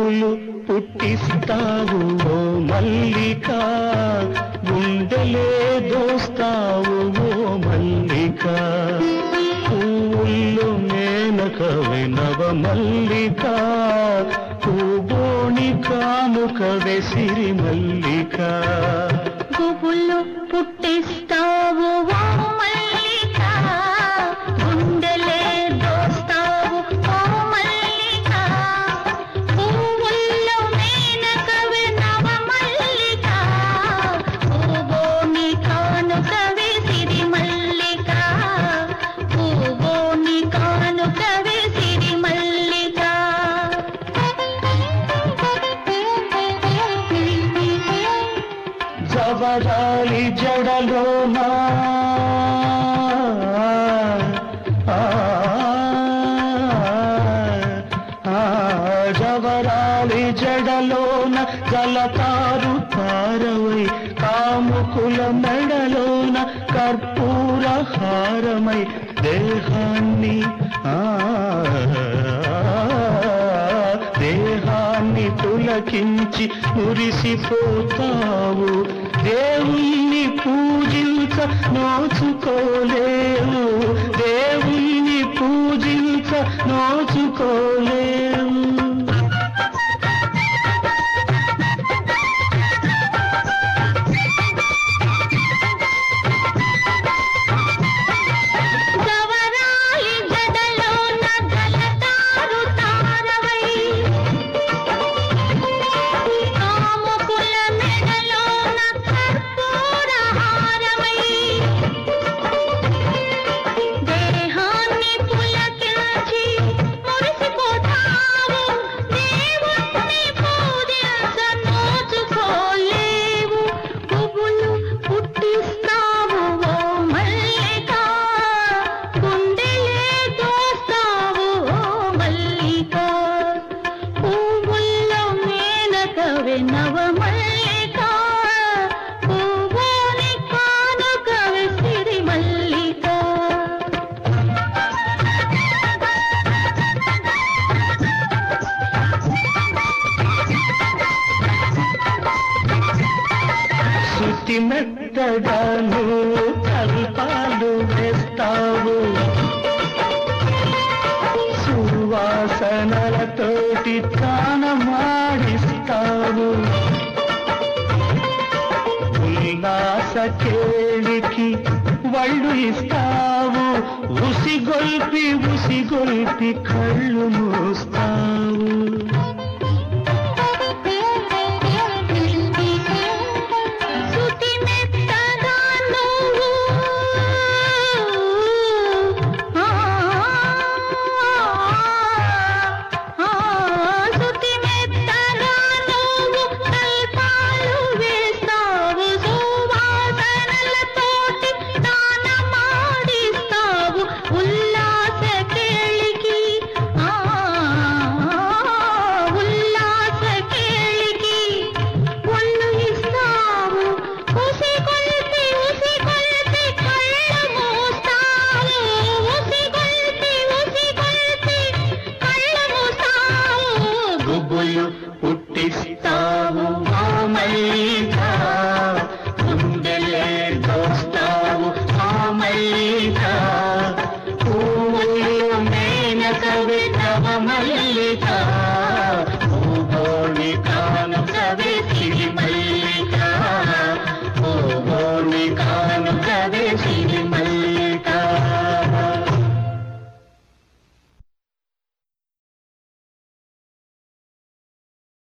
పువ్వులు పుట్టిస్తావు ఓ మల్లిక గుండెలే దోస్తావు ఓ మల్లిక పువ్వులు మేనకవే నవ మల్లిక పూబోణి కానుకవే సిరి మల్లిక పువ్వులు పుట్టిస్తావు ఓ మల్లిక గుండెలే దోస్తావు ఓ మల్లిక పువ్వుల్లో మేనకవి నవ మల్లిక పువ్వుని కానుకవి సిరి మల్లిక పువ్వుని కానుకవి సిరి మల్లిక జవరాలి జడలోనా ఆ, ఆ, జవరాలి జడలోన జలతారు తారవై కాముకుల మెడలోన కర్పూర హారమై దేహాన్ని ఆ దేహాన్ని పులకించి మురిసిపోతావు దేవుణ్ణి పూజించ నోచుకోలేవు దేవుణ్ణి పూజించ నోచుకోలేవు జవరాలి జడలోన జలతారు తారవై కాముకుల మెడలోన కర్పూర హారమై దేహాన్ని పులకించి మురిసిపోతావు దేవుణ్ణి పూజించ నోచుకోలేవు పువ్వులు పుట్టిస్తావు ఓ మల్లిక గుండెలే దోస్తావు ఓ మల్లిక పువ్వుల్లో మేనకవే నవ మల్లిక పువ్వుని కానుకవే సిరి మల్లిక శుతి మెత్తగా నువ్వు కల్పాలు వేస్తావు సువాసనలతోటి తానమాడిస్తావు ఉల్లాస కేళికి వళ్ళు ఇస్తావు ఉసిగొల్పి ఉసిగొల్పి కళ్ళు మూస్తావు శృతి మెత్తగా నువ్వు ఆ, ఆ, శృతి మెత్తగా నువ్వు కల్పాలు వేస్తావు సువాసనలతోటి దానమాడిస్తావు ఉల్లాస కేళికి ఆ, ఉల్లాస కేళికి ఒళ్ళు ఇస్తావు ఉసి కొలిపి ఉసి కొలిపి కళ్ళు మూస్తావు ఉసి కొలిపి ఉసి కొలిపి కళ్ళు మూస్తావు గుబులు పుట్టిస్తావు మామయ్య గుండెలే దోస్తావు మామయ్య పువ్వులు మేనకవి నవ మల్లిక భూగోళిక